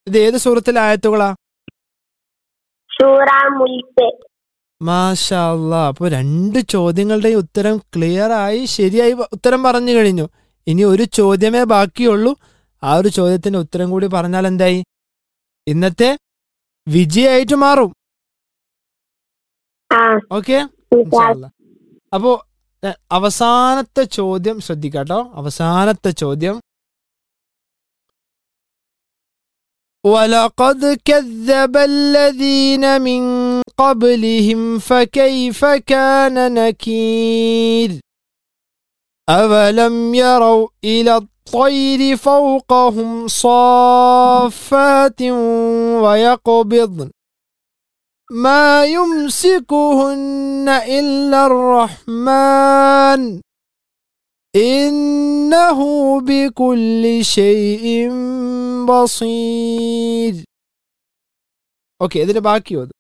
ഇത് ഏത് സൂറത്തിലെ ആയത്തുകളാ സൂറ മുൽക്ക് മാഷാ അല്ലാ അപ്പൊ രണ്ട് ചോദ്യങ്ങളുടെയും ഉത്തരം ക്ലിയർ ആയി ശരിയായി പ- ഉത്തരം പറഞ്ഞു കഴിഞ്ഞു ഇനി ഒരു ചോദ്യമേ ബാക്കിയുള്ളൂ ആ ഒരു ചോദ്യത്തിന്റെ ഉത്തരം കൂടി പറഞ്ഞാൽ എന്തായി ഇന്നത്തെ വിജയായിട്ട് മാറും ആ ഓക്കെ അപ്പോ എ, അവസാനത്തെ ചോദ്യം ശ്രദ്ധിക്കാട്ടോ അവസാനത്തെ ചോദ്യം ولقد كذب الذين من قبلهم فكيف كان نكير أولم يروا إلى الطير فوقهم صافات ويقبضن ما يمسكهن إلا الرحمن إنه بكل شيء بصير ഓക്കെ ഇതിന്റെ ബാക്കി ഓത്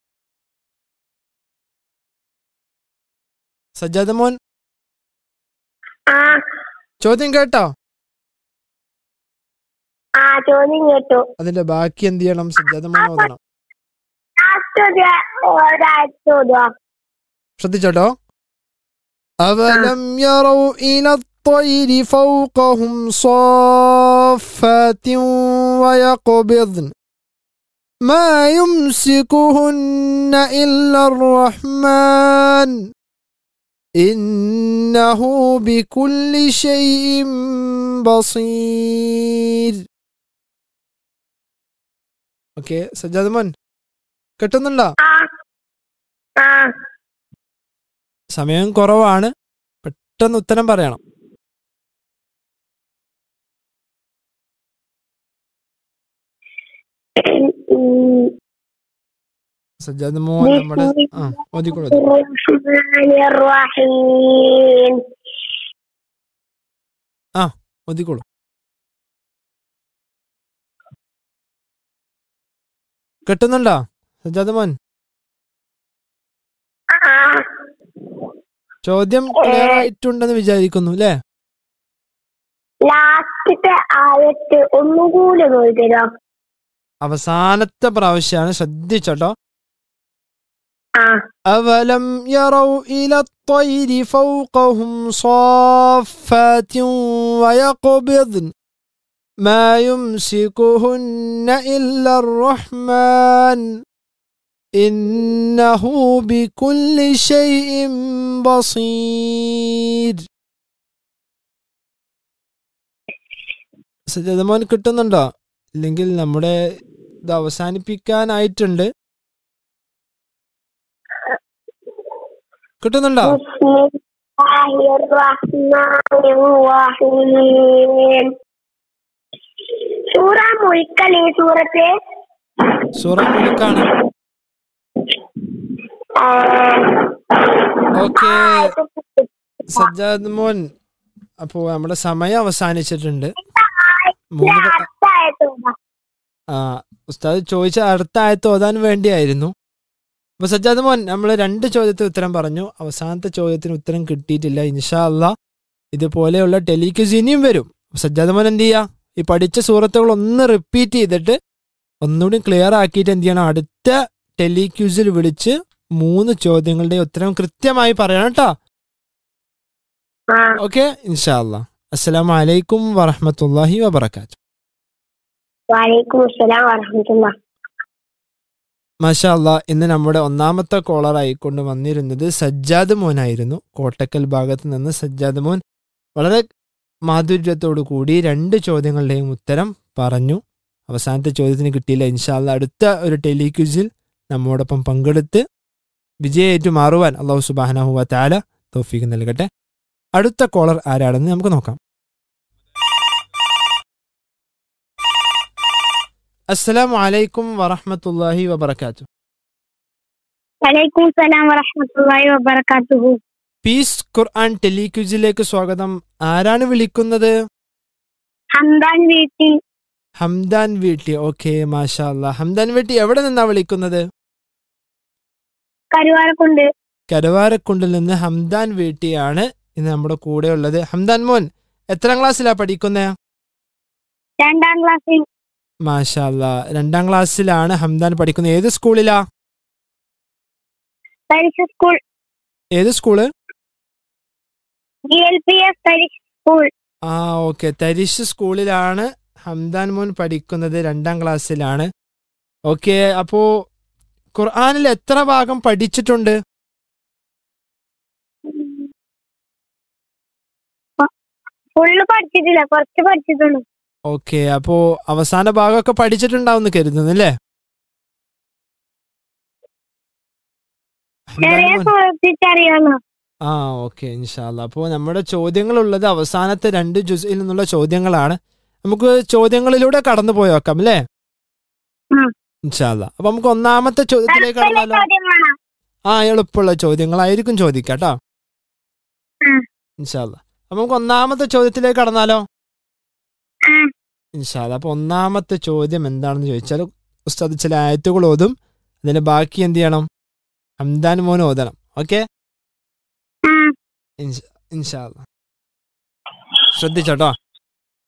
സജ്ജാദ മോൻ ആ ചോദ്യം കേട്ടോ ആ ചോദ്യം കേട്ടു അതിന്റെ ബാക്കി എന്ത് ചെയ്യണം സജ്ജാദ മോൻ ഓതണം ലാസ്റ്റ് ഒരാഴ്ച ചോദ്യം ശ്രദ്ധിച്ചോട്ടോ അവലം യറൗ ഇല الطير فوقهم صافات ويقبضن ما يمسكهن إلا الرحمن إنه بكل شيء بصير ഓക്കെ സജ്ജാദ് മോൻ കിട്ടുന്നുണ്ടോ ആ ആ സമയം കുറവാണ് പെട്ടെന്ന് ഉത്തരം പറയണം ഉം. സജ്ജാദ് മോൻ നമ്മുടെ ആ ഓതിക്കോളൂ الرحمن الرحيم ഓതിക്കോളൂ കിട്ടുന്നുണ്ടോ സജ്ജാദ് മോൻ ആ ചോദ്യം ക്ലിയർ ആയിട്ടുണ്ടെന്ന് വിചാരിക്കുന്നു അല്ലേ ലാസ്റ്റത്തെ ആയത്ത് ഒന്നുകൂടി പോയി തരോ അവസാനത്തെ പ്രാവശ്യമാണ് ശ്രദ്ധിച്ചോട്ടോ ആ أولم يروا إلى الطير فوقهم صافات ويقبضن ما يمسكهن إلا الرحمن إنه بكل شيء بصير സജതമോൻ കിട്ടുന്നുണ്ടോ ഇല്ലെങ്കിൽ നമ്മുടെ ഇത് അവസാനിപ്പിക്കാനായിട്ടുണ്ട് കിട്ടുന്നുണ്ടോ بسم الله الرحمن الرحيم സൂറ മുൽക്കല്ലേ സൂറത്ത് സൂറ മുഴുക്കാണ് ആ, ഓക്കെ ആയത്ത് സജ്ജാദ് മോൻ അപ്പോ നമ്മുടെ സമയം അവസാനിച്ചിട്ടുണ്ട് മൂന്ന് പ- അടുത്ത ആയത്ത് ഏതാ? ആ ഉസ്താദ് ചോദിച്ച അടുത്ത ആയത്ത് ഓതാൻ വേണ്ടിയായിരുന്നു അപ്പൊ സജ്ജാദ് മോൻ നമ്മൾ രണ്ട് ചോദ്യത്തിന് ഉത്തരം പറഞ്ഞു അവസാനത്തെ ചോദ്യത്തിന് ഉത്തരം കിട്ടിയിട്ടില്ല ഇൻഷാ അല്ലാ ഇതുപോലെയുള്ള ടെലിക്യൂസ് ഇനിയും വരും അപ്പൊ സജ്ജാദ് മോൻ എന്ത് ചെയ്യാ ഈ പഠിച്ച സുഹൃത്തുക്കൾ ഒന്ന് റിപ്പീറ്റ് ചെയ്തിട്ട് ഒന്നുകൂടി ക്ലിയർ ആക്കിയിട്ട് എന്ത് ചെയ്യണം അടുത്ത ടെലിക്യൂസിൽ വിളിച്ച് മൂന്ന് ചോദ്യങ്ങളുടെ ഉത്തരം കൃത്യമായി പറയണം കേട്ടോ ആ ഓക്കെ ഇൻഷാ അല്ലാ അസ്സലാമു അലൈക്കും വറഹ്മത്തുള്ളാഹി വബറകാത്തു വലൈക്കും അസ്സലാം വറഹമത്തുള്ള മാഷാ അല്ലാ ഇന്ന് നമ്മുടെ ഒന്നാമത്തെ കോളറായി കൊണ്ട് വന്നിരുന്നത് സജ്ജാദ് മോനായിരുന്നു കോട്ടക്കൽ ഭാഗത്ത് നിന്ന് സജ്ജാദ് മോൻ വളരെ മാധുര്യത്തോടു കൂടി രണ്ട് ചോദ്യങ്ങളുടെയും ഉത്തരം പറഞ്ഞു അവസാനത്തെ ചോദ്യത്തിന് കിട്ടിയില്ല ഇൻഷാല്ല അടുത്ത ഒരു ടെലിക്യൂസിൽ നമ്മോടൊപ്പം പങ്കെടുത്ത് വിജയേറ്റു മാറുവാൻ അള്ളാഹു സുബാനഹുവ താല തോഫീക്ക് നൽകട്ടെ അടുത്ത കോളർ ആരാണെന്ന് നമുക്ക് നോക്കാം അസ്സലാമു അലൈക്കും വറഹ്മത്തുള്ളാഹി വബറകാത്തു വലൈക്കും സലാം വറഹമത്തുള്ളാഹി വബറകാതുഹു പീസ് ഖുർആൻ ടെലിക്യൂസിലേക്ക് സ്വാഗതം ആരാണ് വിളിക്കുന്നത് ഹംദാൻ വീട്ടിൽ ഹംദാൻ വീട്ടി ഓക്കെ മാഷാ അല്ലാ ഹംദാൻ വീട്ടി എവിടെ നിന്നാ വിളിക്കുന്നത് കരുവാരക്കുണ്ട് കരവാരക്കുണ്ടിൽ നിന്ന് ഹംദാൻ വീട്ടിയാണ് ഇന്ന് നമ്മുടെ കൂടെ ഉള്ളത് ഹംദാൻ മോൻ എത്രാം ക്ലാസ്സിലാ പഠിക്കുന്നത് രണ്ടാം ക്ലാസ്സിൽ മാഷാല്ല രണ്ടാം ക്ലാസ്സിലാണ് ഹംദാൻ പഠിക്കുന്നത് ഏത് സ്കൂളിലാ പരിശ സ്കൂൾ ഏത് school G L P S പരിശ സ്കൂൾ ആ ഓക്കെ തരിശ് സ്കൂളിലാണ് ഹംദാൻ മോൻ പഠിക്കുന്നത് രണ്ടാം ക്ലാസ്സിലാണ് ഓക്കെ അപ്പോ ഖുർആനിൽ എത്ര ഭാഗം പഠിച്ചിട്ടുണ്ട് ഫുള്ള് പഠിച്ചിട്ടില്ല കുറച്ച് പഠിച്ചിട്ടുള്ളൂ ഓക്കെ അപ്പോ അവസാന ഭാഗമൊക്കെ പഠിച്ചിട്ടുണ്ടാവും എന്ന് കരുതുന്നു അല്ലേ ഹംദാൻ ചെറിയ മോൻ- സുഹൃത്തിച്ചറിയാലോ ആ ഓക്കെ ഇൻഷാല്ല അപ്പോൾ നമ്മുടെ ചോദ്യങ്ങളുള്ളത് അവസാനത്തെ രണ്ട് ജുസിൽ നിന്നുള്ള ചോദ്യങ്ങളാണ് നമുക്ക് ചോദ്യങ്ങളിലൂടെ കടന്നു പോയി നോക്കാം അല്ലേ ഉം. ഇൻഷാല്ല അപ്പൊ നമുക്ക് ഒന്നാമത്തെ ചോദ്യത്തിലേക്ക് കടന്നാലോ ചോദ്യം വേണം ആ എളുപ്പമുള്ള ചോദ്യങ്ങളായിരിക്കും ചോദിക്കാം കേട്ടോ ഉം. ഇൻഷാല്ല അപ്പൊ നമുക്ക് ഒന്നാമത്തെ ചോദ്യത്തിലേക്ക് കടന്നാലോ ആ. ഇൻഷാല്ല അപ്പൊ ഒന്നാമത്തെ ചോദ്യം എന്താണെന്ന് ചോദിച്ചാൽ ഉസ്താദ് ചില ആയത്തുകൾ ഓതും അതിന് ബാക്കി എന്ത് ചെയ്യണം ഹംദാൻ മോൻ ഓതണം ഓക്കെ ആ ഇൻഷാല്ല ശ്രദ്ധിച്ചോട്ടോ